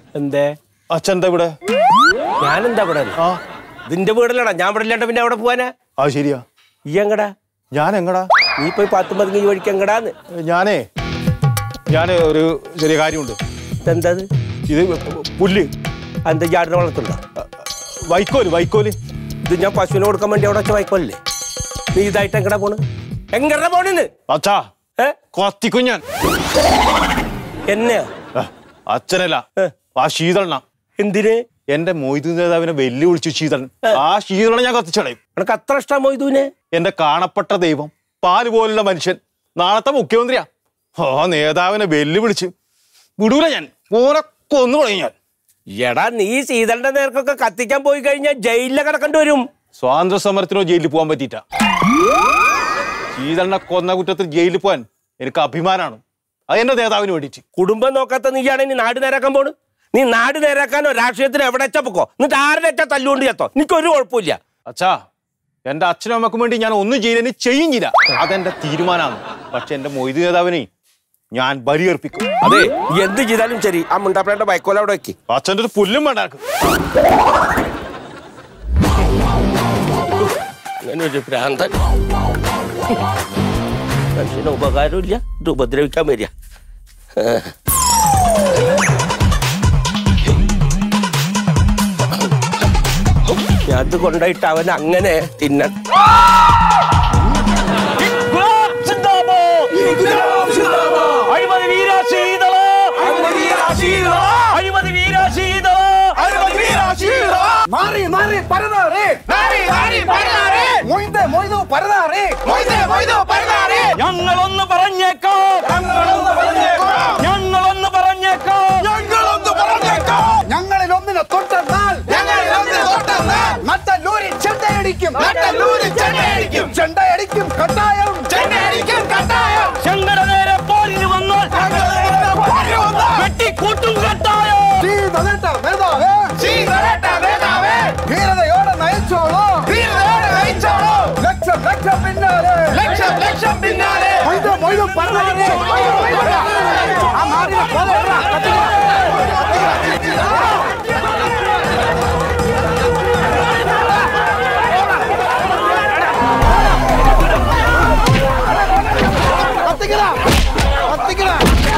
എന്തേ അച്ഛൻ്റെ ഇവിടെ ഞാനെന്താ ഇവിടെ ആ ഇതിന്റെ വീടല്ലടാ ഞാൻ ഇവിടെ ഇല്ലാണ്ട് പിന്നെ അവിടെ പോവാനാ അത് ശരിയാ ഈ എങ്ങടാ ഞാൻ എങ്ങടാ നീ പോയി പത്ത് പതിനഞ്ച് ഈ വഴിക്ക് എങ്ങടാന്ന് ഞാനേ ഞാൻ ഒരു ചെറിയ കാര്യമുണ്ട് ഇതെന്താ ഇത്? ഇത് പുല്ല് എന്താ ജാടിനെ വളർത്തുണ്ടോ വൈക്കോല് വൈക്കോല് ഇത് ഞാൻ പശുവിനെ കൊടുക്കാൻ വേണ്ടി അവിടെ വെച്ച വായിക്കോല്ലേ നീ ഇതായിട്ട് എങ്ങടാ പോണ് എങ്ങടാ പോണെന്ന് അച്ഛാ ഏ കത്തിക്കും ഞാൻ എന്നെയാ ഏ, അച്ഛനല്ല ഏ. ആ ശീതളന എന്തിന് എന്റെ മൊയ്തു നേതാവിനെ വെല്ലുവിളിച്ചു ശീതളൻ ആ ശീതളനെ ഞാൻ കത്തിച്ചടയും എനക്ക് അത്ര ഇഷ്ടം മൊയ്തൂനെ എന്റെ കാണപ്പെട്ട ദൈവം പാല് പോലുള്ള മനുഷ്യൻ നാളത്തെ മുഖ്യമന്ത്രിയാ ആ നേതാവിനെ വെല്ലുവിളിച്ച് വിടൂല ഞാൻ ഓനെ കൊന്നു കളയും ഞാൻ എടാ നീ ശീതളിന്റെ നേർക്കൊക്കെ കത്തിക്കാൻ പോയി കഴിഞ്ഞാൽ ജയിലിലെ കിടക്കേണ്ടി വരും സ്വാതന്ത്ര്യ സമരത്തിനോ ജയിലിൽ പോകാൻ പറ്റിയിട്ട ശീതളിനെ കൊന്ന കുറ്റത്തിൽ ജയിലിൽ പോകാൻ എനിക്ക് അഭിമാനമാണ് അത് എന്റെ നേതാവിന് വേണ്ടിയിട്ട് കുടുംബം നോക്കാത്ത നീയാണ് ഇനി നാട് നേരാക്കാൻ പോണ് നീ നാട് നേരാക്കാനോ രാഷ്ട്രീയത്തിന് എവിടെ വെച്ചാ പൊക്കോ എന്നിട്ട് ആരുടെ വെച്ചാ തല്ലുകൊണ്ട് ചേത്തോ എനിക്കൊരു കുഴപ്പമില്ല അച്ഛാ എന്റെ അച്ഛനും അമ്മക്കും വേണ്ടി ഞാൻ ഒന്നും ചെയ്യലിന് ചെയ്യും ചെയ്യില്ല അതെന്റെ തീരുമാനമാണ് പക്ഷെ എന്റെ മൊയ്തു നേതാവിനെ ഞാൻ ബലിയർപ്പിക്കും അതെ എന്ത് ചെയ്താലും ശരി ആ മുണ്ടാപ്പേണ്ട ബൈക്കോല അവിടെ വെക്ക് അച്ഛൻ്റെ ഒരു പുല്ലും വേണ്ടാക്കും അങ്ങനെ ഒരു ഭ്രാന്തൻ മനുഷ്യന് ഉപകാരമില്ല ഇത് ഉപദ്രവിക്കാൻ വരിക ഞാൻ അത് കൊണ്ടായിട്ട് അവൻ അങ്ങനെ തിന്നണം അഴിമതി വീര ശീതള അഴിമതി വീര ശീതള മാറി മാറി പരതാറി മൊയ്ത് മൊയ്തു പരതാറി ഞങ്ങളൊന്ന് പറഞ്ഞേക്കാം ഞങ്ങളൊന്ന് പറഞ്ഞേക്കാം ഞങ്ങളിൽ ഒന്നിനെ തൊട്ടെന്നാൽ നട്ടല്ലൂരി ചെണ്ടയടിക്കും ചെണ്ടയടിക്കും കട്ടായം ചെങ്കട നേരെ പോരിന് വന്നാൽ വെട്ടിക്കൂട്ടും കെട്ടായോ ശീതളേട്ട നേതാവേ ധീരതയോടെ നയിച്ചോളൂ ലക്ഷം ലക്ഷം പിന്നാലെ ലക്ഷം ലക്ഷം പിന്നാലെ മൊയ്തു മൊയ്തു പരതാറി ആ മാറിയ പോലെടാ കത്തിക്കടാ കത്തിക്കടാ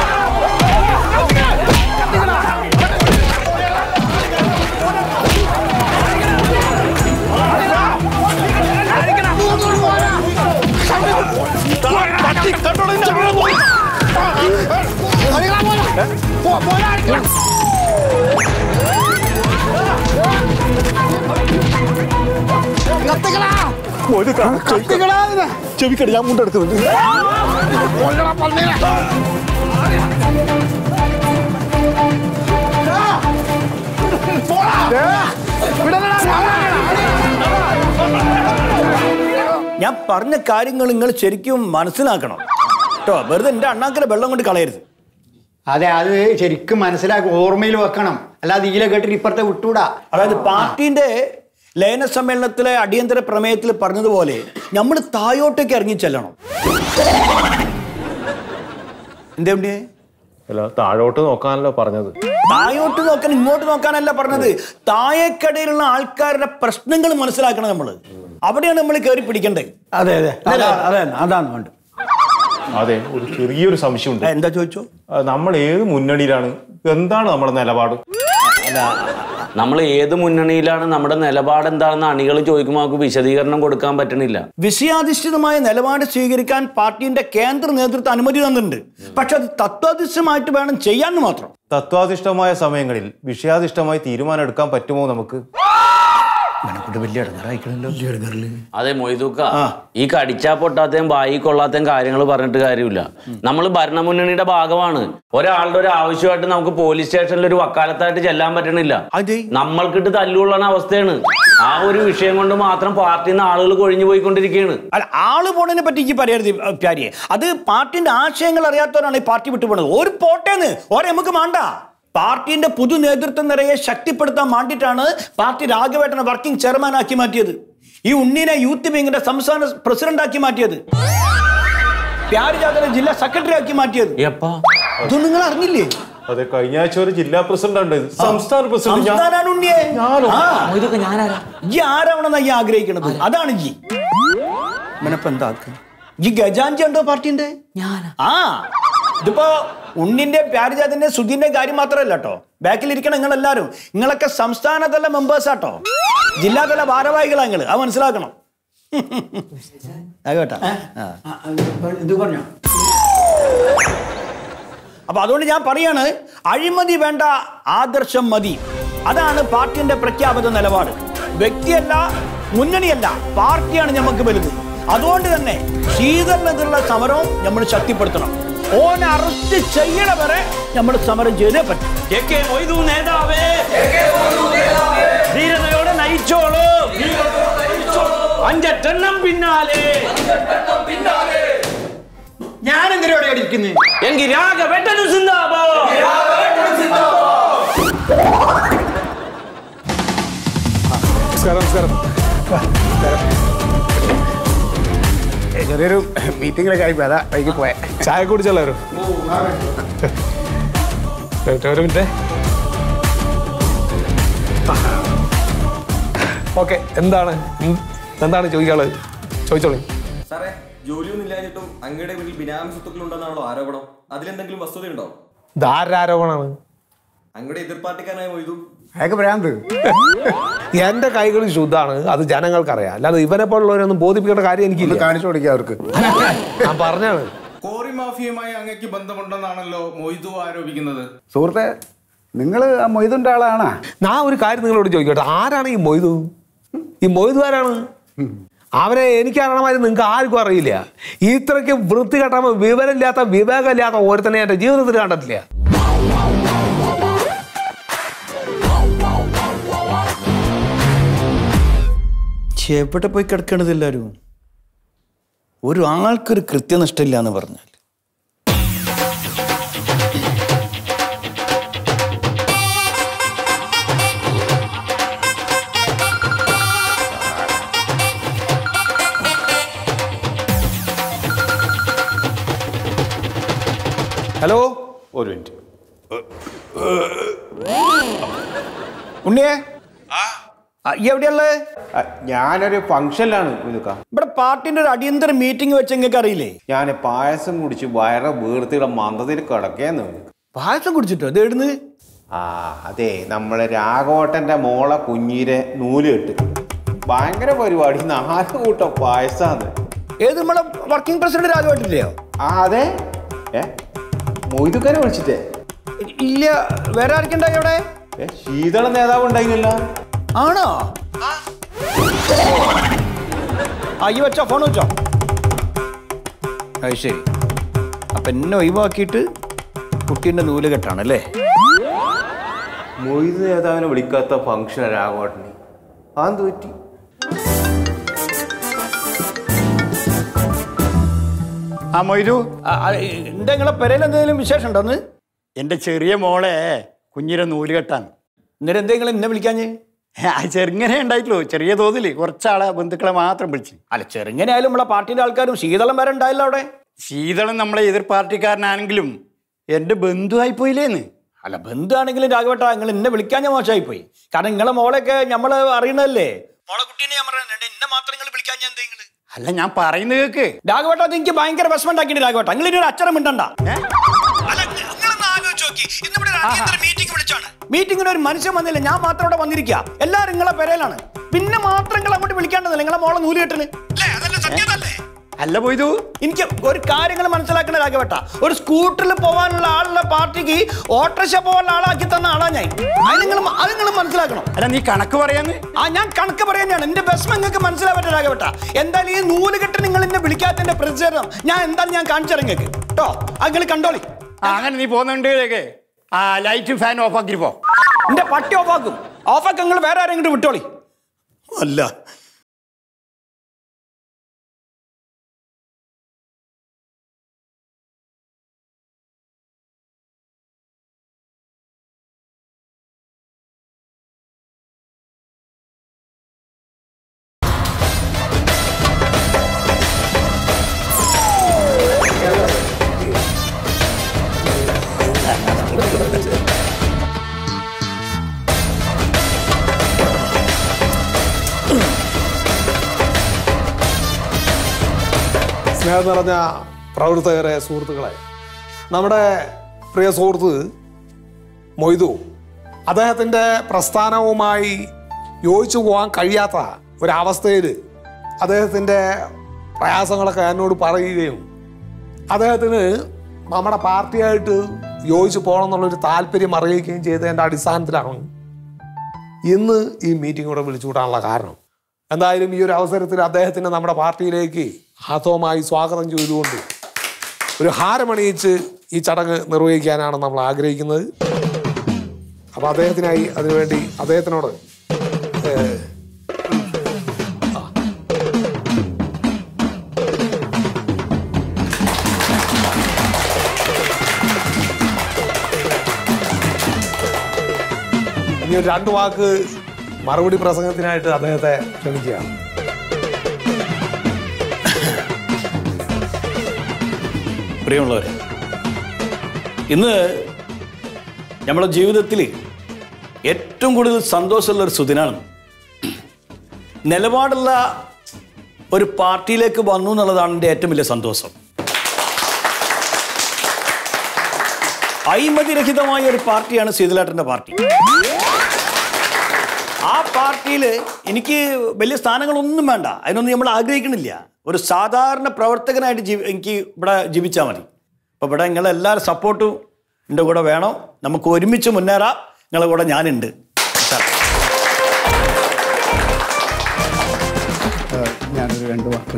കത്തിക്കടാ ഇതിനെ. ചെവിക്കടി ഞാൻ മുണ്ടെടുക്കുന്നുണ്ട് കൊല്ലടാ പന്നീനെ. ദേ, വിടലെടാ, ഞാൻ പറഞ്ഞ കാര്യങ്ങൾ നിങ്ങൾ ശരിക്കും മനസ്സിലാക്കണം കേട്ടോ വെറുതെ എൻ്റെ അണ്ണാക്കിലെ വെള്ളം കൊണ്ട് കളയരുത് അതെ അത് ശരിക്കും മനസ്സിലാക്കി ഓർമ്മയിൽ വെക്കണം അല്ലാതെ ഈല കേട്ടിട്ട് ഇപ്പുറത്തെ വിട്ടൂടാ അതായത് പാർട്ടിന്റെ ലയന സമ്മേളനത്തിലെ അടിയന്തര പ്രമേയത്തിൽ പറഞ്ഞതുപോലെ നമ്മൾ തായോട്ടേക്ക് ഇറങ്ങി ചെല്ലണം എന്തേ അല്ല താഴോട്ട് നോക്കാനല്ലോ പറഞ്ഞത് തായോട്ട് നോക്കാൻ ഇങ്ങോട്ട് നോക്കാനല്ല പറഞ്ഞത് താഴേക്കടയിലുള്ള ആൾക്കാരുടെ പ്രശ്നങ്ങൾ മനസ്സിലാക്കണം നമ്മൾ അവിടെയാണ് നമ്മൾ കയറി പിടിക്കേണ്ടത് അതെ അതെ അതാ- അതെ അതാണ് വേണ്ടത് അതെ ഒരു ചെറിയൊരു സംശയമുണ്ട് എന്താ ചോദിച്ചോ ആ, നമ്മൾ ഏത് മുന്നണിയിലാണ് എന്താണ് നമ്മുടെ നിലപാട് നമ്മൾ ഏത് മുന്നണിയിലാണ് നമ്മുടെ നിലപാട് എന്താണെന്ന് അണികൾ ചോദിക്കുമ്പോൾ നമുക്ക് വിശദീകരണം കൊടുക്കാൻ പറ്റണില്ല വിഷയാധിഷ്ഠിതമായ നിലപാട് സ്വീകരിക്കാൻ പാർട്ടിന്റെ കേന്ദ്ര നേതൃത്വം അനുമതി തന്നിട്ടുണ്ട് പക്ഷെ അത് തത്വാധിഷ്ഠമായിട്ട് വേണം ചെയ്യാൻ മാത്രം തത്വാധിഷ്ഠമായ സമയങ്ങളിൽ വിഷയാധിഷ്ഠമായി തീരുമാനം എടുക്കാൻ പറ്റുമോ നമുക്ക് വലിയ ഇടങ്ങാറായിക്കണല്ലോ അതെ മൊയ്തൂക്ക ഈ കടിച്ചാ പൊട്ടാത്തേം വായി കൊള്ളാത്തേം കാര്യങ്ങൾ പറഞ്ഞിട്ട് കാര്യമില്ല നമ്മൾ ഭരണമുന്നണിയുടെ ഭാഗമാണ് ഒരാളുടെ ഒരു ആവശ്യമായിട്ട് നമുക്ക് പോലീസ് സ്റ്റേഷനിൽ ഒരു വക്കാലത്തായിട്ട് ചെല്ലാൻ പറ്റണില്ല അതെ നമ്മൾക്കിട്ട് തല്ലുകൊള്ളണ അവസ്ഥയാണ് ആ ഒരു വിഷയം കൊണ്ട് മാത്രം പാർട്ടിയിൽ നിന്ന് ആളുകൾ കൊഴിഞ്ഞു പോയിക്കൊണ്ടിരിക്കുകയാണ് അല്ല ആള് പോണതിനെ പറ്റി എനിക്ക് പറയരുത് അഹ് പ്യാരിയെ അത് പാർട്ടിന്റെ ആശയങ്ങൾ അറിയാത്തവരാണ് ഈ പാർട്ടി വിട്ടുപോണത് ഒരു പോട്ടേന്ന് ഓരെ നമുക്ക് വേണ്ട പാർട്ടിന്റെ പുതു നേതൃത്വം നിറയെ ശക്തിപ്പെടുത്താൻ വേണ്ടിയിട്ടാണ് പാർട്ടി രാഘവേട്ടനെ വർക്കിംഗ് ചെയർമാൻ ആക്കി മാറ്റിയത് ഈ ഉണ്ണീനെ യൂത്ത് വിങ്ങിന്റെ സംസ്ഥാന പ്രസിഡന്റ് ആക്കി മാറ്റിയത് പ്യാരി ജാഥയുടെ ജില്ലാ സെക്രട്ടറി ആക്കി മാറ്റിയത് എപ്പാ ഇതൊന്നും നിങ്ങൾ അറിഞ്ഞില്ലേ അതെ കഴിഞ്ഞ ആഴ്ച ഒരു ജില്ലാ പ്രസിഡന്റ് ഉണ്ട് സംസ്ഥാന പ്രസിഡന്റ് ഞാൻ- സംസ്ഥാനാണ് ഉണ്ണിയെ ഞാനോ? ആ. ഇതൊക്കെ ഞാനാരാ ഈ ആരാവണമെന്നാ ഈ ആഗ്രഹിക്കണത് അതാണ് ജി ഇവനിപ്പോ എന്താക്ക് ഈ ഗജാഞ്ചി ഉണ്ടോ പാർട്ടിന്റെ ഞാനാ ആ ഇതിപ്പോ ഉണ്ണിന്റെ പ്യാരിജാതിന്റെ സുധീന്റെ കാര്യം മാത്രമല്ല കേട്ടോ ബാക്കിൽ ഇരിക്കണം നിങ്ങൾ എല്ലാരും നിങ്ങളൊക്കെ സംസ്ഥാനതല മെമ്പേഴ്സ് ആട്ടോ ജില്ലാതല ഭാരവാഹികളാ നിങ്ങൾ അത് മനസ്സിലാക്കണം ആകട്ടെ ഇത് പറഞ്ഞോ അപ്പൊ അതുകൊണ്ട് ഞാൻ പറയാണ് അഴിമതി വേണ്ട ആദർശം മതി അതാണ് പാർട്ടിന്റെ പ്രഖ്യാപിത നിലപാട് വ്യക്തിയല്ല മുന്നണിയല്ല പാർട്ടിയാണ് നമുക്ക് വലുത് അതുകൊണ്ട് തന്നെ ശീതളിനെതിരുള്ള സമരവും നമ്മൾ ശക്തിപ്പെടുത്തണം ഓനെ അറസ്റ്റ് ചെയ്യണ വരെ നമ്മൾ സമരം ചെയ്തേ പറ്റും കെ കെ മൊയ്തു നേതാവേ ധീരതയോടെ നയിച്ചോളൂ അഞ്ചെട്ടെണ്ണം പിന്നാലെ ഞാൻ എന്തിനോടെ ഇരിക്കുന്നത് എങ്കിൽ രാഘവേട്ടനു സിന്ദാബോ നമസ്കാരം നമസ്കാരം ചെറിയൊരു മീറ്റിംഗിലൊക്കെ ആയിപ്പോ അതാ വൈകി പോയെ ചായ കുടിച്ചല്ലോ ഒരു ഒരു മിനിറ്റ് ഓക്കെ എന്താണ് ഉം, എന്താണ് ചോദിക്കാനുള്ളത് ചോദിച്ചോളൂ സാറേ ജോലിയൊന്നും ഇല്ലാഞ്ഞിട്ടും അങ്ങയുടെ വീട്ടിൽ ബിനാമി സ്വത്തുക്കളുണ്ടെന്നാണല്ലോ ആരോപണം അതിലെന്തെങ്കിലും വസ്തുതയുണ്ടോ ധാരാരോപണമാണ് അങ്ങയുടെ എതിർ പാർട്ടിക്കാരനായ മൊയ്തു അതൊക്കെ ഭ്രാന്ത് എന്റെ കൈകൾ ശുദ്ധാണ് അത് ജനങ്ങൾക്കറിയാം അല്ലാതെ ഇവനെ പോലുള്ളവരൊന്നും ബോധിപ്പിക്കേണ്ട കാര്യം എനിക്കില്ല കാണിച്ചു കൊടുക്കുക അവർക്ക് ഞാൻ പറഞ്ഞാണ് കോറി മാഫിയുമായി അങ്ങക്ക് ബന്ധമുണ്ടെന്നാണല്ലോ മൊയ്തു ആരോപിക്കുന്നത് സുഹൃത്തെ നിങ്ങൾ ആ മൊയ്തുന്റെ ആളാണാ ഞാൻ ഒരു കാര്യം നിങ്ങളോട് ചോദിക്കട്ടെ ആരാണ് ഈ മൊയ്തു ഈ മൊയ്തു ആരാണ് അവനെ എനിക്ക് അറിയണമായിരുന്നു നിങ്ങൾക്ക് ആർക്കും അറിയില്ല ഇത്രയ്ക്ക് വൃത്തികെട്ട വിവരമില്ലാത്ത വിവേകമില്ലാത്ത ഒരുത്തനെ എൻ്റെ ജീവിതത്തിൽ കണ്ടിട്ടില്ല എവിടെ പോയി കിടക്കണത് എല്ലാവരും ഒരു ആൾക്കൊരു കൃത്യനിഷ്ഠയില്ല എന്ന് പറഞ്ഞാൽ ഹലോ ഒരു മിനിറ്റ് ഉണ്ണിയെ ആ, ഈ എവിടെയുള്ളത് ആ, ഞാനൊരു ഫംഗ്ഷനിലാണ് ഇതൊക്കെ ഇവിടെ പാർട്ടിന്റെ ഒരു അടിയന്തര മീറ്റിംഗ് വെച്ച് നിങ്ങൾക്ക് അറിയില്ലേ ഞാൻ പായസം കുടിച്ച് വയറ് വീർത്തിയുടെ മന്ദത്തിൽ കിടക്കേന്ന് പായസം കുടിച്ചിട്ടോ ഇത് എവിടുന്ന് ആ അതെ നമ്മളെ രാഘവട്ടന്റെ മോളെ കുഞ്ഞീരെ നൂല് കെട്ട് ഭയങ്കര പരിപാടി നാല് കൂട്ടം പായസാന്ന് ഏത് നമ്മളെ വർക്കിംഗ് പ്രസിഡന്റ് രാജുവായിട്ടില്ലയോ ആ അതെ ഏ മൊയ്തുക്കനെ വിളിച്ചിട്ടേ ഇല്ല വേറെ ആർക്കുണ്ടായി അവിടെ ഏ ശീതള നേതാവ് ഉണ്ടായിരുന്നില്ല ആണോ അയ്യോ വെച്ചോ ഫോൺ വെച്ചോ അത് ശരി അപ്പൊ എന്നെ ഒഴിവാക്കിയിട്ട് കുട്ടീൻ്റെ നൂല് കെട്ടാണല്ലേ മൊയ്ത് നേതാവിനെ വിളിക്കാത്ത ഫംഗ്ഷൻ രാഘവട്ടന് അതെന്ത് പറ്റി ആ മൊയ്തു ആ, ആ, എന്താ നിങ്ങളെ പെരയിൽ എന്തെങ്കിലും വിശേഷം ഉണ്ടോന്ന് എൻ്റെ ചെറിയ മോളെ കുഞ്ഞിരെ നൂല് കെട്ടാൻ എന്നിട്ട് എന്താ നിങ്ങൾ എന്നെ വിളിക്കാഞ്ഞ് ആ ചെറുങ്ങനെ ഉണ്ടായിട്ടുള്ളൂ ചെറിയ തോതിൽ കുറച്ചാളെ ബന്ധുക്കളെ മാത്രം വിളിച്ച് അല്ല ചെറുങ്ങനെ ആയാലും നമ്മളെ പാർട്ടിയുടെ ആൾക്കാരും ശീതളം വരെ ഉണ്ടായില്ല അവിടെ ശീതളൻ നമ്മളെ എതിർ പാർട്ടിക്കാരനാണെങ്കിലും എൻ്റെ ബന്ധുവായി പോയില്ലേന്ന് അല്ല ബന്ധുവാണെങ്കിലും രാഘവട്ട നിങ്ങൾ എന്നെ വിളിക്കാൻ ഞാൻ മോശമായി പോയി കാരണം നിങ്ങളെ മോളെയൊക്കെ നമ്മൾ അറിയണല്ലേ മോളെ കുട്ടീനെ ഞാൻ പറഞ്ഞിട്ടുണ്ട് എന്നെ മാത്രം നിങ്ങൾ വിളിക്കാൻ ഞാൻ എന്താ നിങ്ങള് അല്ല ഞാൻ പറയുന്നത് കേക്ക് രാഘവട്ട അത് എനിക്ക് ഭയങ്കര വിഷമം ഉണ്ടാക്കിയിട്ട് രാഘവട്ട നിങ്ങൾ ഇനി ഒരു അക്ഷരം മിണ്ടണ്ട മീറ്റിംഗിന് ഒരു മനുഷ്യൻ വന്നില്ല ഞാൻ മാത്രം ഇവിടെ വന്നിരിക്കുക എല്ലാവരും നിങ്ങളെ പെരയിലാണ് പിന്നെ മാത്രം നിങ്ങൾ അങ്ങോട്ട് വിളിക്കേണ്ടതല്ല നിങ്ങളെ മോളെ നൂല് കെട്ടിന് അല്ല പോയതു എനിക്ക് ഒരു കാര്യങ്ങൾ മനസ്സിലാക്കണ രാഘവട്ട ഒരു സ്കൂട്ടറിൽ പോകാനുള്ള ആളുള്ള പാർട്ടിക്ക് ഓട്ടോറിക്ഷ പോകാനുള്ള ആളാക്കി തന്ന ആളാ ഞാൻ അത് നിങ്ങൾ അത് നിങ്ങൾ മനസ്സിലാക്കണം അല്ല നീ കണക്ക് പറയാന്ന് ആ ഞാൻ കണക്ക് പറയാനാണ് എന്റെ വിഷമം നിങ്ങൾക്ക് മനസ്സിലാവട്ടെ രാഘവട്ട എന്തായാലും ഈ നൂല് കെട്ട് നിങ്ങൾ എന്നെ വിളിക്കാത്തതിന്റെ പ്രതിഷേധം ഞാൻ എന്തായാലും ഞാൻ കാണിച്ചിറങ്ങേക്ക് കേട്ടോ അത് നിങ്ങൾ കണ്ടോളി ആ അങ്ങനെ നീ പോകുന്നുണ്ട് കേക്ക് ആ ലൈറ്റ് ഫാൻ ഓഫ് ആക്കി പോ എന്റെ പട്ടി ഓഫാക്കും ഓഫാക്കി നിങ്ങൾ വേറെ ആരെങ്കിലും വിട്ടോളി അല്ല സ്നേഹം നിറഞ്ഞ പ്രവർത്തകരെ സുഹൃത്തുക്കളെ നമ്മുടെ പ്രിയ സുഹൃത്ത് മൊയ്തു അദ്ദേഹത്തിൻ്റെ പ്രസ്ഥാനവുമായി യോജിച്ചു പോകാൻ കഴിയാത്ത ഒരവസ്ഥയിൽ അദ്ദേഹത്തിൻ്റെ പ്രയാസങ്ങളൊക്കെ എന്നോട് പറയുകയും അദ്ദേഹത്തിന് നമ്മുടെ പാർട്ടിയായിട്ട് യോജിച്ച് പോകണം എന്നുള്ളൊരു താല്പര്യം അറിയിക്കുകയും ചെയ്തതിൻ്റെ അടിസ്ഥാനത്തിലാണ് ഇന്ന് ഈ മീറ്റിംഗ് ഇവിടെ വിളിച്ചുകൂടാനുള്ള കാരണം എന്തായാലും ഈ ഒരു അവസരത്തിൽ അദ്ദേഹത്തിന് നമ്മുടെ പാർട്ടിയിലേക്ക് ഹാത്തവുമായി സ്വാഗതം ചെയ്തുകൊണ്ട് ഒരു ഹാരമണിയിച്ച് ഈ ചടങ്ങ് നിർവഹിക്കാനാണ് നമ്മൾ ആഗ്രഹിക്കുന്നത് അപ്പോൾ അദ്ദേഹത്തിനായി അതിനുവേണ്ടി അദ്ദേഹത്തിനോട് ഏഹ്, ഇനി ഒരു രണ്ട് വാക്ക് മറുപടി പ്രസംഗത്തിനായിട്ട് അദ്ദേഹത്തെ ക്ഷണിക്കുകയാണ് പ്രിയമുള്ളവരെ ഇന്ന് നമ്മുടെ ജീവിതത്തിൽ ഏറ്റവും കൂടുതൽ സന്തോഷമുള്ള ഒരു സുദിനാണ് നിലപാടുള്ള ഒരു പാർട്ടിയിലേക്ക് വന്നു എന്നുള്ളതാണ് എൻ്റെ ഏറ്റവും വലിയ സന്തോഷം അഴിമതിരഹിതമായ ഒരു പാർട്ടിയാണ് സീതലാട്ടൻ്റെ പാർട്ടി ആ പാർട്ടിയിൽ എനിക്ക് വലിയ സ്ഥാനങ്ങളൊന്നും വേണ്ട അതിനൊന്നും നമ്മൾ ആഗ്രഹിക്കണില്ല ഒരു സാധാരണ പ്രവർത്തകനായിട്ട് ജീവി എനിക്ക് ഇവിടെ ജീവിച്ചാൽ മതി അപ്പോൾ ഇവിടെ നിങ്ങളെല്ലാവരും സപ്പോർട്ടും എൻ്റെ കൂടെ വേണം നമുക്ക് ഒരുമിച്ച് മുന്നേറാം നിങ്ങളുടെ കൂടെ ഞാനുണ്ട് സാർ ഞാനൊരു രണ്ട് വാക്ക്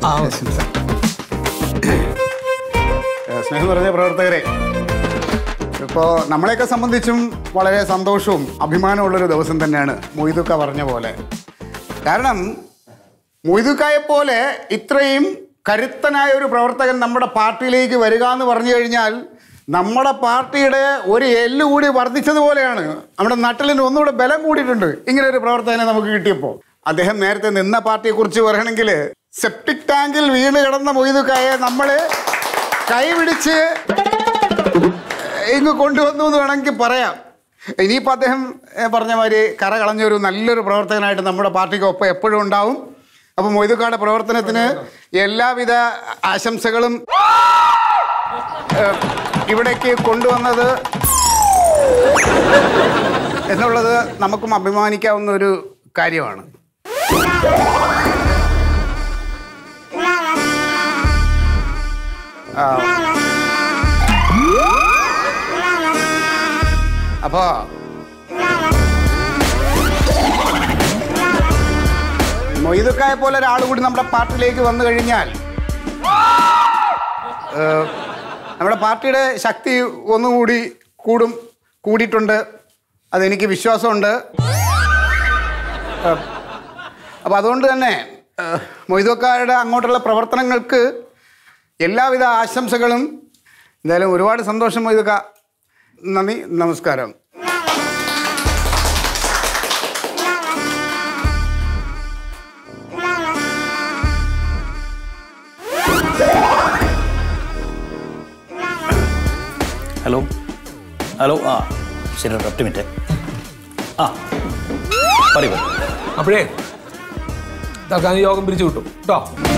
ഏഹ് സ്നേഹം നിറഞ്ഞ പ്രവർത്തകരെ ഇപ്പോൾ നമ്മളെയൊക്കെ സംബന്ധിച്ചും വളരെ സന്തോഷവും അഭിമാനമുള്ളൊരു ദിവസം തന്നെയാണ് മൊയ്തുക്ക പറഞ്ഞ പോലെ കാരണം മൊയ്തുക്കായെ പോലെ ഇത്രയും കരുത്തനായ ഒരു പ്രവർത്തകൻ നമ്മുടെ പാർട്ടിയിലേക്ക് വരിക എന്ന് പറഞ്ഞു കഴിഞ്ഞാൽ നമ്മുടെ പാർട്ടിയുടെ ഒരു എല്ല് കൂടി വർദ്ധിച്ചതുപോലെയാണ് നമ്മുടെ നട്ടലിന് ഒന്നുകൂടെ ബലം കൂടിയിട്ടുണ്ട് ഇങ്ങനെ ഒരു പ്രവർത്തകനെ നമുക്ക് കിട്ടിയപ്പോൾ അദ്ദേഹം നേരത്തെ നിന്ന പാർട്ടിയെക്കുറിച്ച് പറയണമെങ്കിൽ സെപ്റ്റിക് ടാങ്കിൽ വീണ് കിടന്ന മൊയ്തുക്കായെ നമ്മൾ കൈപിടിച്ച് ഇങ്ങ് കൊണ്ടുവന്നു എന്ന് വേണമെങ്കിൽ പറയാം ഇനിയിപ്പോൾ അദ്ദേഹം ഏ, പറഞ്ഞ മാതിരി കര കളഞ്ഞ ഒരു നല്ലൊരു പ്രവർത്തകനായിട്ട് നമ്മുടെ പാർട്ടിക്ക് ഒപ്പം എപ്പോഴും ഉണ്ടാവും അപ്പോൾ മൊയ്തുക്കാട് പ്രവർത്തനത്തിന് എല്ലാവിധ ആശംസകളും ഏ, ഇവിടേക്ക് കൊണ്ടുവന്നത് എന്നുള്ളത് നമുക്കും അഭിമാനിക്കാവുന്ന ഒരു കാര്യമാണ് ആ അപ്പോ മൊയ്തുക്കായെ പോലെ ഒരാൾ കൂടി നമ്മുടെ പാർട്ടിയിലേക്ക് വന്നു കഴിഞ്ഞാൽ ഏഹ്, നമ്മുടെ പാർട്ടിയുടെ ശക്തി ഒന്നുകൂടി കൂടും കൂടിയിട്ടുണ്ട് അതെനിക്ക് വിശ്വാസമുണ്ട് അപ്പോൾ അതുകൊണ്ട് തന്നെ ഏഹ്, മൊയ്തുക്കാരുടെ അങ്ങോട്ടുള്ള പ്രവർത്തനങ്ങൾക്ക് എല്ലാവിധ ആശംസകളും എന്തായാലും ഒരുപാട് സന്തോഷം മൊയ്തുക്ക നന്ദി നമസ്കാരം ഹലോ ഹലോ ആ ശരി ഒറ്റ മിനിറ്റ് ആ പറയൂ പറയൂ. അപ്പോഴേ തൽക്കാലം ഈ യോഗം പിരിച്ചു കിട്ടും കേട്ടോ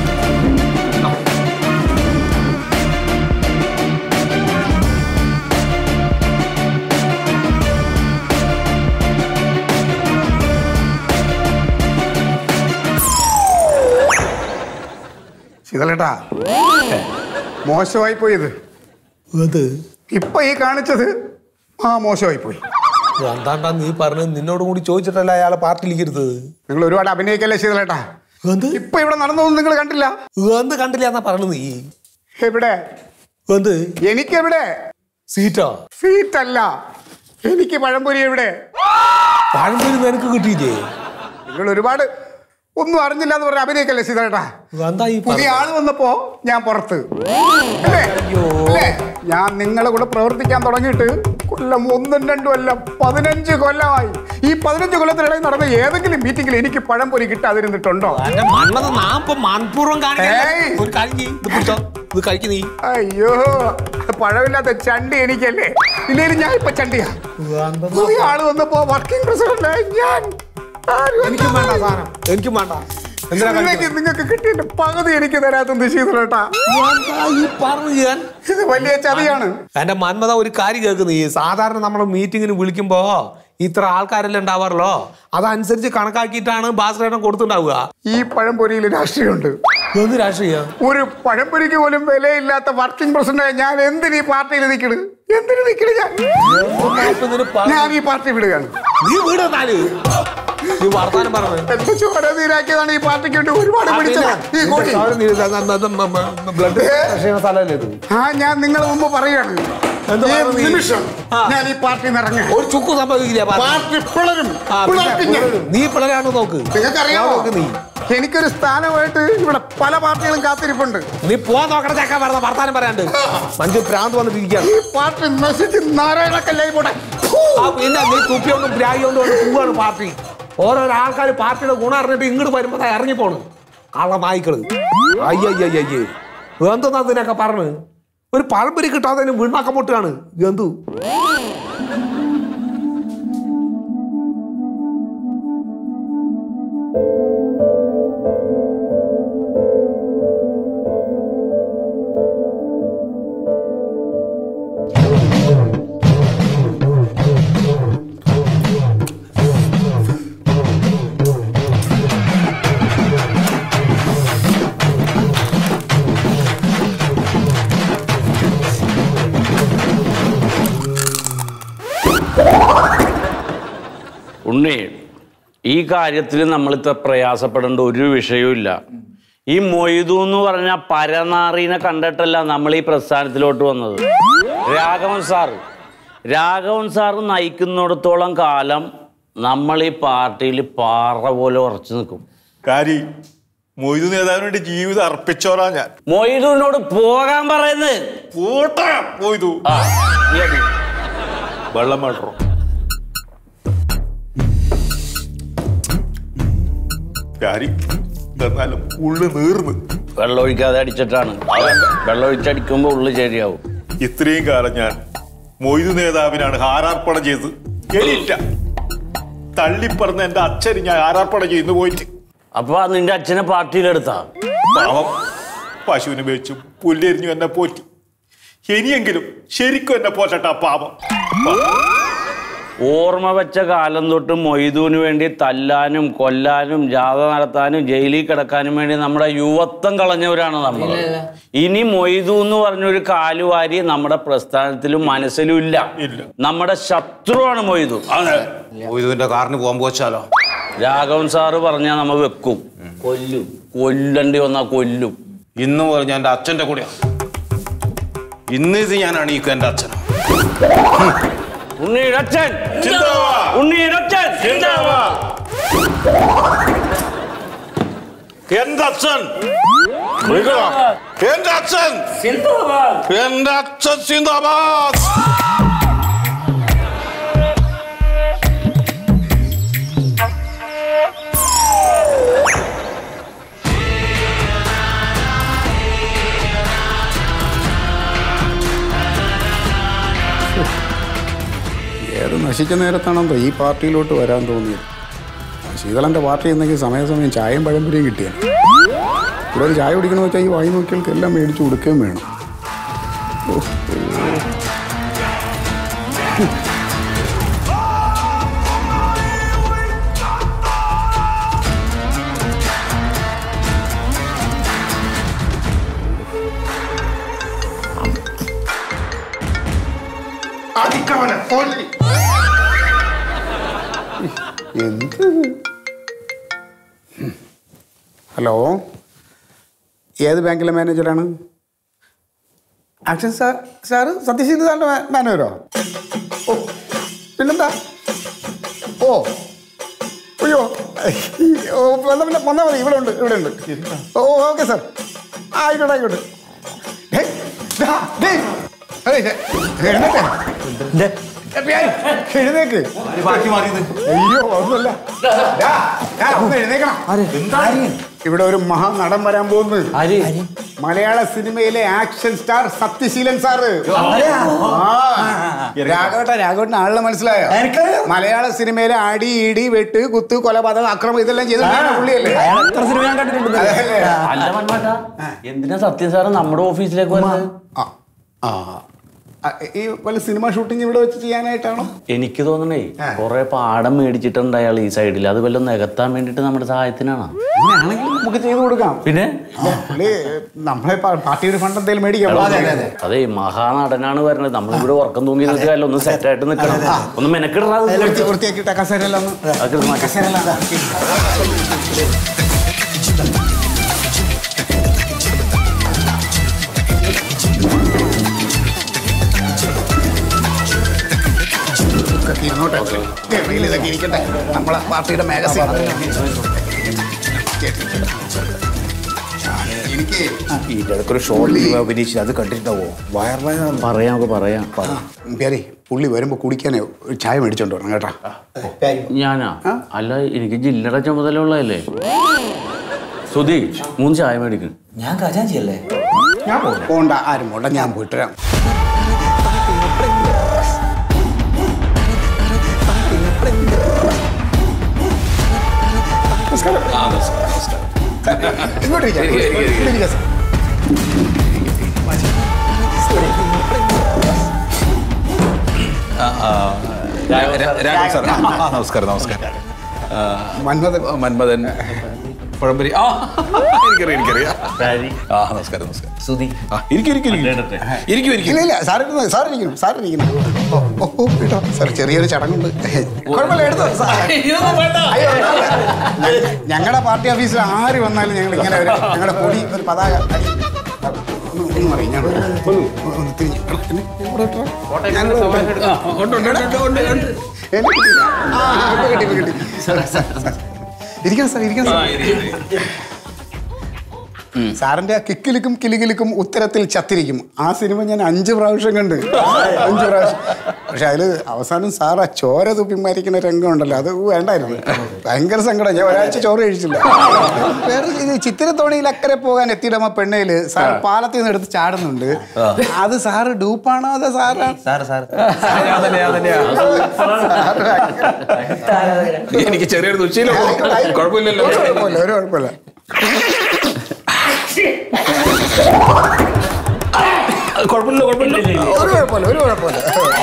ശീതളേട്ടാ മോശമായി പോയത് അത് ഇപ്പൊ ഈ കാണിച്ചത് ആ മോശമായി പോയി എന്താണ്ടാ നീ പറഞ്ഞത് നിന്നോട് കൂടി ചോദിച്ചിട്ടല്ല അയാളെ പാർട്ടിയിലേക്ക് നിങ്ങൾ ഒരുപാട് അഭിനയിക്കല്ലേ ശീതളേട്ടാ എന്ത് ഇപ്പൊ ഇവിടെ നടന്നതൊന്നും നിങ്ങൾ കണ്ടില്ല എന്ത് കണ്ടില്ല എന്നാ പറഞ്ഞത് നീ എവിടെ എന്ത് എനിക്കെവിടെ സീറ്റാ സീറ്റല്ല എനിക്ക് പഴംപൊരി എവിടെ പഴംപൊരി നിനക്ക് കിട്ടിയില്ലേ നിങ്ങൾ ഒരുപാട് ഒന്നും അറിഞ്ഞില്ല എന്ന് പറഞ്ഞ അഭിനയിക്കല്ലേ സീതളേട്ടാ എന്താ ഈ പുതിയ ആള് വന്നപ്പോ ഞാൻ പുറത്ത് അല്ലേ? അല്ലേ? ഞാൻ നിങ്ങളെ കൂടെ പ്രവർത്തിക്കാൻ തുടങ്ങിയിട്ട് കൊല്ലം ഒന്നും രണ്ടും അല്ല പതിനഞ്ച് കൊല്ലമായി ഈ പതിനഞ്ച് കൊല്ലത്തിനിടയിൽ നടന്ന ഏതെങ്കിലും മീറ്റിംഗിൽ എനിക്ക് പഴംപൊരി കിട്ടാതിരുന്നിട്ടുണ്ടോ എന്റെ മണ്ണത് നാം ഇപ്പൊ മൺപൂർവ്വം കാണിക്കല്ലേ? ഏയ്. ഒരു കാര്യം ചെയ്യ്. ഇത് പിടിച്ചോ ഇത് കഴിക്ക് നീ അയ്യോ പഴമില്ലാത്ത ചണ്ടി എനിക്കല്ലേ ഇല്ലേലും ഞാൻ ഇപ്പൊ ചണ്ടിയാ പുതിയ ആള് വന്നപ്പോ വർക്കിംഗ് പ്രസിഡന്റ് ഞാൻ ആരും എനിക്കും വേണ്ട സാധനം എനിക്കും വേണ്ട എന്തിനാ നിങ്ങൾക്ക് നിങ്ങൾക്ക് കിട്ടിയ പകുതി എനിക്ക് തരാത്ത ശീതളേട്ടാ ഈ പറഞ്ഞു ഞാൻ ഇത് വലിയ ചതിയാണ് എന്റെ മന്മത ഒരു കാര്യം കേൾക്കുന്നു ഈ സാധാരണ നമ്മൾ മീറ്റിങ്ങിന് വിളിക്കുമ്പോ ഇത്ര ആൾക്കാരെല്ലാം ഉണ്ടാവാറല്ലോ അതനുസരിച്ച് കണക്കാക്കിയിട്ടാണ് ബാസ്രേട്ടൻ കൊടുത്തുണ്ടാവുക ഈ പഴംപൊരിയിൽ രാഷ്ട്രീയമുണ്ട് എന്ത് രാഷ്ട്രീയം ഒരു പഴംപൊരിക്ക് പോലും വിലയില്ലാത്ത വർക്കിംഗ് പ്രസിഡന്റ് ഞാൻ എന്തിന് ഈ പാർട്ടിയിൽ നിൽക്കണ് എന്തിന് നിൽക്കണ് ഞാൻ ഞാൻ ഈ പാർട്ടി വിടുകയാണ് നീ വീട് നാല് നീ വർത്താനം പറഞ്ഞു എന്റെ ചോര നീരാക്കിയതാണ് ഈ പാർട്ടിക്ക് വേണ്ടി ഒരുപാട് പിടിച്ചത് ഈ കോടി ബ്ലഡ് ചെയ്യുന്ന സ്ഥലമല്ലേ ഇത് ആ ഞാൻ നിങ്ങളെ മുമ്പ് പറയാണ് എന്താ ഈ പറയുന്നത് നീ? നിമിഷം ആ. ഞാൻ ഈ പാർട്ടി ഇറങ്ങും ഒരു ചുക്ക് സംഭവിക്കില്ല പാർട്ടി. പാർട്ടി പിളരും ആ, പിന്നെ പിളർക്കും ഞാൻ. പിളരും. നീ പിളരാണ് നോക്ക് നിങ്ങൾക്കറിയാമോ നോക്ക് നീ എനിക്കൊരു സ്ഥാനമായിട്ട് ഇവിടെ പല പാർട്ടികളും കാത്തിരിപ്പുണ്ട് നീ പോവാൻ നോക്കണ ചക്ക പറഞ്ഞ വർത്താനം പറയാണ്ട് മഞ്ജു ഭ്രാന്ത് വന്നിട്ടിരിക്കുകയാണ് ഈ പാർട്ടി നശിച്ച് നാരായണക്കല്ലായി പോട്ടെ ആ പിന്നെ നീ തുപ്പിയൊന്നും ബ്രാഗിയോണ്ട് കൊണ്ട് പോവാണ് പാർട്ടി ഓരോരോ ആൾക്കാർ പാർട്ടിയുടെ ഗുണം അറിഞ്ഞിട്ട് ഇങ്ങോട്ട് വരുമ്പോ ദാ ഇറങ്ങിപ്പോണ് കള്ള നായ്ക്കള് അയ്യയ്യയ്യേ എന്തെന്നാ ഇതിനൊക്കെ പറഞ്ഞ് ഒരു പഴംപൊരി കിട്ടാതെ വീണാക്കം പൊട്ടുകയാണ് എന്തു ഉണ്ണി ഈ കാര്യത്തിൽ നമ്മൾ ഇത്ര പ്രയാസപ്പെടേണ്ട ഒരു വിഷയവുമില്ല ഈ മൊയ്തു എന്ന് പറഞ്ഞ പരനാറീനെ കണ്ടിട്ടല്ല നമ്മൾ ഈ പ്രസ്ഥാനത്തിലോട്ട് വന്നത് രാഘവൻ സാറ് രാഘവൻ സാറ് നയിക്കുന്നിടത്തോളം കാലം നമ്മൾ ഈ പാർട്ടിയിൽ പാറ പോലെ ഉറച്ചു നിൽക്കും കാരി മൊയ്തു നേതാവിന് വേണ്ടി ജീവിതം അർപ്പിച്ചോറാ ഞാൻ മൊയ്തുവിനോട് പോകാൻ പറയുന്നത് പോട്ടെ മൊയ്തു ആ നീ അടി. വെള്ളം വേണ്ടോ കാരി എന്നാലും ഉള്ളു നീർന്ന് വെള്ളം ഒഴിക്കാതെ അടിച്ചിട്ടാണ് വെള്ളം ഒഴിച്ചടിക്കുമ്പോൾ ഉള്ളു ശരിയാവും ഇത്രയും കാലം ഞാൻ മൊയ്തു നേതാവിനാണ് ഹാരാർപ്പണം ചെയ്തത് എണീറ്റ തള്ളിപ്പറന്ന് എന്റെ അച്ഛന് ഞാൻ ഹാരാർപ്പണം ചെയ്യുന്നു പോയിട്ട് അപ്പൊ നിന്റെ അച്ഛനെ പാർട്ടിയിലെടുത്താ പാവം പശുവിനെ വെച്ചു പുല്ലെരിഞ്ഞു എന്നെ പോറ്റി ഇനിയെങ്കിലും ശരിക്കും എന്നെ പോറ്റട്ട പാവം ഓർമ്മ വെച്ച കാലം തൊട്ട് മൊയ്തുവിന് വേണ്ടി തല്ലാനും കൊല്ലാനും ജാഥ നടത്താനും ജയിലിൽ കിടക്കാനും വേണ്ടി നമ്മുടെ യുവത്വം കളഞ്ഞവരാണ് നമ്മൾ ഇനി മൊയ്തു എന്ന് പറഞ്ഞൊരു കാലുവാരി നമ്മുടെ പ്രസ്ഥാനത്തിലും മനസ്സിലും ഇല്ല ഇല്ല. നമ്മുടെ ശത്രുവാണ് മൊയ്തു അതെ ഇതിന്റെ കാറിന് പോകാൻ പോച്ചാലോ രാഘവൻ സാറ് പറഞ്ഞാൽ നമ്മ വെക്കും കൊല്ലും കൊല്ലണ്ടി വന്നാ കൊല്ലും ഇന്ന് പറഞ്ഞ എന്റെ അച്ഛന്റെ കൂടെയാ ഇന്ന് ഇത് ഞാൻ അണിയിക്കും എന്റെ അച്ഛനെ ഉണ്ണിയുടെ അച്ഛൻ ചിന്താവാ. ഉണ്ണിയുടെ അച്ഛൻ ചിന്താവാ. എന്റെ അച്ഛൻ വിളിക്കണോ? എന്റെ അച്ഛൻ എന്റെ അച്ഛൻ സിന്ദാബാദ് ഏത് നശിച്ച നേരത്താണെന്തോ ഈ പാർട്ടിയിലോട്ട് വരാൻ തോന്നിയത് ശീതളന്റെ പാർട്ടി എന്നെങ്കിൽ സമയാസമയം ചായയും പഴംപൊരിയും കിട്ടിയ ഇവിടെ ഒരു ചായ കുടിക്കണമെന്ന് വെച്ചാൽ ഈ വായി നോക്കിയാൾക്ക് എല്ലാം മേടിച്ചു കൊടുക്കുകയും വേണം ഓ, അടിക്കവനെ കൊല്ലി എന്ത് ഹലോ ഏത് ബാങ്കിലെ മാനേജറാണ് ആക്ഷൻ സാർ സാറ് സത്യശീല സാറിൻ്റെ മാനേജരോ ഓ പിന്നെന്താ ഓ അയ്യോ ഓ വന്നാൽ പിന്നെ വന്നാൽ മതി ഇവിടെ ഉണ്ട് ഇവിടെ ഉണ്ട് ഓ ഓക്കെ സാർ ആ ആയിക്കോട്ടെ ആയിക്കോട്ടെ ഡേയ്, ദാ, ഡേയ്. അതെ, ദേ, എഴുന്നേറ്റ്. ഏ, പ്യാരി, എഴുന്നേക്ക് അയ്യോ ഒന്നുമില്ല ദാ, ദാ, ഒന്ന് എഴുന്നേക്കണം ഇവിടെ ഒരു മഹാ നടൻ വരാൻ പോകുന്നത് മലയാള സിനിമയിലെ ആക്ഷൻ സ്റ്റാർ സത്യശീലൻ സാറ് ആ. രാഘവട്ട രാഘവട്ടൻ ആളിനെ മനസ്സിലായോ മലയാള സിനിമയിലെ അടി ഇടി വെട്ട് കുത്ത് കൊലപാതകം അക്രമം ഇതെല്ലാം ചെയ്തിട്ടുണ്ട് പുള്ളിയല്ലേ അതല്ലേ? അല്ല മന്മട്ട എന്തിനാ സത്യം സാറ് നമ്മുടെ ഓഫീസിലേക്ക് വരുന്നത് ആ, ആ. ആ, ഈ വല്ല സിനിമ ഷൂട്ടിംഗ് ഇവിടെ വെച്ച് ചെയ്യാനായിട്ടാണോ എനിക്ക് തോന്നണേ കുറെ പാടം മേടിച്ചിട്ടുണ്ട് അയാൾ ഈ സൈഡിൽ അത് വല്ലതും നികത്താൻ വേണ്ടിട്ട് നമ്മുടെ സഹായത്തിനാണ് അങ്ങനെയാണെങ്കിൽ നമുക്ക് ചെയ്തു കൊടുക്കാം പിന്നെ പുള്ളി നമ്മളെ പാ- പാർട്ടിയുടെ ഫണ്ട് എന്തെങ്കിലും മേടിക്കാം അതെ മഹാനടനാണ് വരുന്നത് നമ്മളിവിടെ ഉറക്കം തൂങ്ങി നിൽക്കുകയല്ല ഒന്ന് സെറ്റ് ആയിട്ട് നിൽക്കണം ഒന്ന് മെനക്കിടാതെ വൃത്തി- വൃത്തിയാക്കിയിട്ട് കസേരയെല്ലാം ഒന്ന് കസേരയെല്ലാം ഇതാക്കി. ഇതൊക്കെ ഇരുന്നോട്ടെ. എവിടെയെങ്കിലും ഇതൊക്കെ ഇരിക്കട്ടെ നമ്മളെ പാർട്ടിയുടെ മാഗസിൻ എനിക്ക് ഇതിടക്കൊരു ഷോർട്ട് അഭിനയിച്ചു അത് കണ്ടിട്ടുണ്ടാവോ വയറിന് പറയാം നമുക്ക് പറയാം പേരെ പുള്ളി വരുമ്പോ കുടിക്കാനേ ഒരു ചായ മേടിച്ചോണ്ട് വരണം കേട്ടാ ഞാനാ അല്ല എനിക്ക് ജില്ലയുടെ ചുമതല ഉള്ളതല്ലേ സുധി മൂന്ന് ചായ മേടിക്കും ഞാൻ ഖജാഞ്ചിയല്ലേ ഞാൻ പോണ്ട ആരും പോണ്ട ഞാൻ പോയിട്ട് വരാം നമസ്കാരം. ഇങ്ങോട്ട് ഇരിക്കാം. ഇവിടെ ഇരിക്കാം, സാർ. രാഘവൻ സാർ ആ, നമസ്കാരം നമസ്കാരം ആ, മന്മഥൻ മന്മഥൻ പഴംപരി ആ എനിക്കറിയാം എനിക്കറിയാം ആ നമസ്കാരം നമസ്കാരം സുധി ആ ഇരിക്കും ഇരിക്കും ഇരിക്കും ഇരിക്കും ഇരിക്കും ഇല്ല ഇല്ല സാർ ഇരുന്നു സാർ ഇരിക്കണം സാർ ഇരിക്കണം ഓ, ഓ, ഓ, കേട്ടോ സാർ ചെറിയൊരു ചടങ്ങുണ്ട് കുഴപ്പമില്ല എടുത്തോ സാർ അയ്യോ, ഞങ്ങളുടെ പാർട്ടി ഓഫീസിൽ ആര് വന്നാലും ഞങ്ങൾ ഇങ്ങനെ ഒരു ഞങ്ങളുടെ കൊടി ഒരു പതാക അടി- ഒന്ന് ഒന്ന് മറിയും ഞാൻ ഒന്ന് ഒന്ന് തിരിഞ്ഞ് എന്നെ ഇവിടെ ഇട്ടോ. ഞാൻ ഇവിടെ ഇട്ടോ. എന്നെ കിട്ടിയില്ല. ആ, ഇപ്പൊ കിട്ടി, ഇപ്പൊ കിട്ടി. Sir, sir, sir. ഇരിക്കാം സാർ ഇരിക്കാം സാർ സാറിന്റെ ആ കിക്കിലിക്കും കിലുകിലിക്കും ഉത്തരത്തിൽ ചത്തിരിക്കും ആ സിനിമ ഞാൻ അഞ്ച് പ്രാവശ്യം കണ്ട് അഞ്ച് പ്രാവശ്യം പക്ഷെ അതില് അവസാനം സാർ ആ ചോര തുപ്പി മരിക്കുന്ന രംഗം ഉണ്ടല്ലോ അത് വേണ്ടായിരുന്നു ഭയങ്കര സങ്കടം ഞാൻ ഒരാഴ്ച ചോറ് കഴിച്ചില്ല വേറെ ഇത് ചിത്തിരത്തോണിയിൽ അക്കരെ പോകാൻ എത്തിയിടമ പെണ്ണയില് സാർ പാലത്തിൽ നിന്ന് എടുത്ത് ചാടുന്നുണ്ട് അത് സാറ് ഡൂപ്പാണോ അതോ സാറാണ് സാറ് സാറ് എനിക്ക് ചെറിയൊരു തുച്ഛയിലോ കുഴപ്പമില്ലല്ലോ ഒരു കുഴപ്പമില്ല ഒരു കുഴപ്പമില്ല കുഴപ്പമില്ല കുഴപ്പമില്ല ഒരു കുഴപ്പമില്ല ഒരു കുഴപ്പമില്ല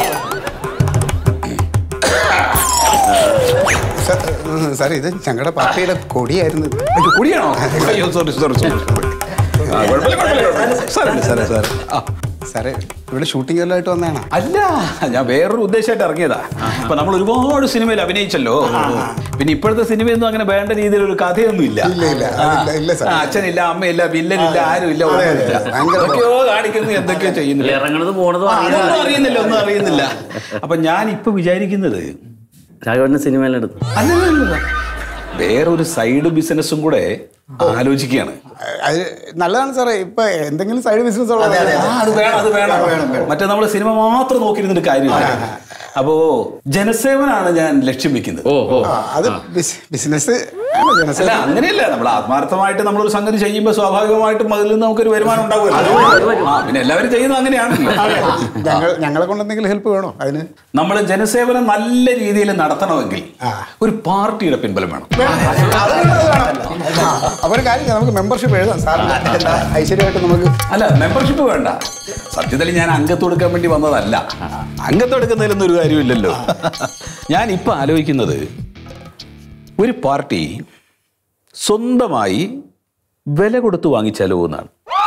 സാർ, ഉം, സാർ ഇത് ഞങ്ങളുടെ പാർട്ടിയുടെ കൊടിയായിരുന്നു അയ്യോ, കുടിയാണോ അയ്യോ സോറി സോറി സോറി ആ കുഴപ്പമില്ല കുഴപ്പമില്ല കുഴപ്പമില്ല. സാരമില്ല സാറേ സാർ ആ സാറേ ഇവിടെ ഷൂട്ടിംഗ് എല്ലായിട്ട് വന്നതാണ് അല്ല ഞാൻ വേറൊരു ഉദ്ദേശമായിട്ട് ഇറങ്ങിയതാ അപ്പൊ നമ്മൾ ഒരുപാട് സിനിമയിൽ അഭിനയിച്ചല്ലോ പിന്നെ ഇപ്പോഴത്തെ സിനിമയൊന്നും അങ്ങനെ വേണ്ട രീതിയിൽ ഒരു കഥയൊന്നും ഇല്ല ഇല്ല, ഇല്ല, അതില്ല, ഇല്ല, സാർ. ആ, അച്ഛനില്ല അമ്മയില്ല വില്ലനില്ല ആരുമില്ല അതെ, അതെ, ഒന്നുമില്ല. ഭയങ്കര എന്തൊക്കെയോ കാണിക്കുന്നു എന്തൊക്കെയോ ചെയ്യുന്നില്ല ഇറങ്ങണത് പോണത് ആ, അതൊന്നും അറിയുന്നില്ല ഒന്നും അറിയുന്നില്ല അപ്പൊ ഞാൻ ഇപ്പൊ വിചാരിക്കുന്നത് രാഘവന്റെ സിനിമയിലെടുത്തു അല്ലല്ല വേറൊരു സൈഡ് ബിസിനസ്സും കൂടെ ആലോചിക്കുകയാണ് അത് നല്ലതാണ് സാറേ ഇപ്പൊ എന്തെങ്കിലും സൈഡ് ബിസിനസ് ഉള്ളത് ആ, അത് വേണം അത് വേണം മറ്റേ നമ്മൾ സിനിമ മാത്രം നോക്കിയിരുന്നിട്ട് കാര്യമില്ല അപ്പോ ജനസേവനാണ് ഞാൻ ലക്ഷ്യം വെക്കുന്നത് ഓ ഓ ആ, അത് ബിസിനസ് ആണ് അല്ല ജനസേവ അങ്ങനെയല്ല നമ്മൾ ആത്മാർത്ഥമായിട്ട് നമ്മളൊരു സംഗതി ചെയ്യുമ്പോൾ സ്വാഭാവികമായിട്ടും അതിൽ നിന്ന് നമുക്കൊരു വരുമാനം ഉണ്ടാവുമല്ലോ ആ, പിന്നെ എല്ലാവരും ചെയ്യുന്നത് അങ്ങനെയാണല്ലോ ഞങ്ങൾ ഞങ്ങളെ കൊണ്ട് എന്തെങ്കിലും ഹെൽപ്പ് വേണോ അതിന് നമ്മൾ ജനസേവനം നല്ല രീതിയിൽ നടത്തണമെങ്കിൽ ഒരു പാർട്ടിയുടെ പിൻബലം വേണം അത് വേണം. ആ, അപ്പൊ ഒരു കാര്യം ചെയ്യാം, നമുക്ക് മെമ്പർഷിപ്പ് എഴുതാം സാറിന് എന്താ ഐശ്വര്യമായിട്ട് നമുക്ക് അല്ല മെമ്പർഷിപ്പ് വേണ്ട സത്യത്തിൽ ഞാൻ അംഗത്വം എടുക്കാൻ വേണ്ടി വന്നതല്ല അംഗത്വം എടുക്കുന്നതിലൊന്നും ഒരു കാര്യമില്ലല്ലോ ഞാൻ ഇപ്പൊ ആലോചിക്കുന്നത് ഒരു പാർട്ടി സ്വന്തമായി വില കൊടുത്ത് വാങ്ങിച്ചാലോ എന്നാണ്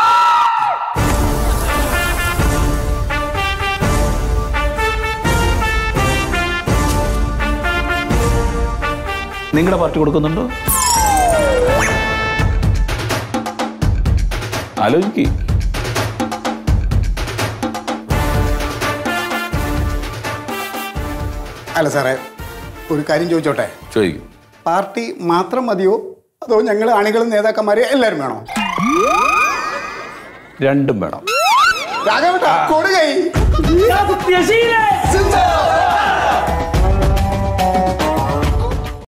നിങ്ങളുടെ പാർട്ടി കൊടുക്കുന്നുണ്ടോ ആലോചിക്കേ അല്ല സാറേ ഒരു കാര്യം ചോദിച്ചോട്ടെ ചോദിക്കും പാർട്ടി മാത്രം മതിയോ അതോ ഞങ്ങൾ അണികളും നേതാക്കന്മാരെ എല്ലാവരും വേണോ രണ്ടും വേണം രാഘവട്ട കൊടുകൈ സത്യശീലേ